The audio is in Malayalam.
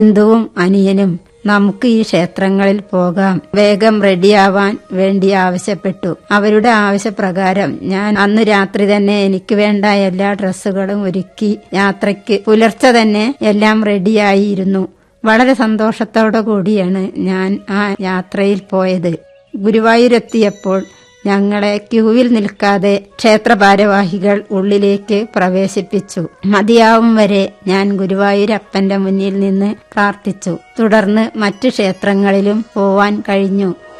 ബന്ധുവും അനിയനും നമുക്ക് ഈ ക്ഷേത്രങ്ങളിൽ പോകാം വേഗം റെഡിയാവാൻ വേണ്ടി ആവശ്യപ്പെട്ടു അവരുടെ ആവശ്യപ്രകാരം ഞാൻ അന്ന് രാത്രി തന്നെ എനിക്ക് വേണ്ട എല്ലാ ഡ്രസ്സുകളും ഒരുക്കി യാത്രയ്ക്ക് പുലർച്ചെ തന്നെ എല്ലാം റെഡിയായിരുന്നു വളരെ സന്തോഷത്തോടു കൂടിയാണ് ഞാൻ ആ യാത്രയിൽ പോയത് ഗുരുവായൂരെത്തിയപ്പോൾ ഞങ്ങളെ ക്യൂവിൽ നിൽക്കാതെ ക്ഷേത്ര ഭാരവാഹികൾ ഉള്ളിലേക്ക് പ്രവേശിപ്പിച്ചു മതിയാവും വരെ ഞാൻ ഗുരുവായൂരപ്പന്റെ മുന്നിൽ നിന്ന് പ്രാർത്ഥിച്ചു തുടർന്ന് മറ്റു ക്ഷേത്രങ്ങളിലും പോവാൻ കഴിഞ്ഞു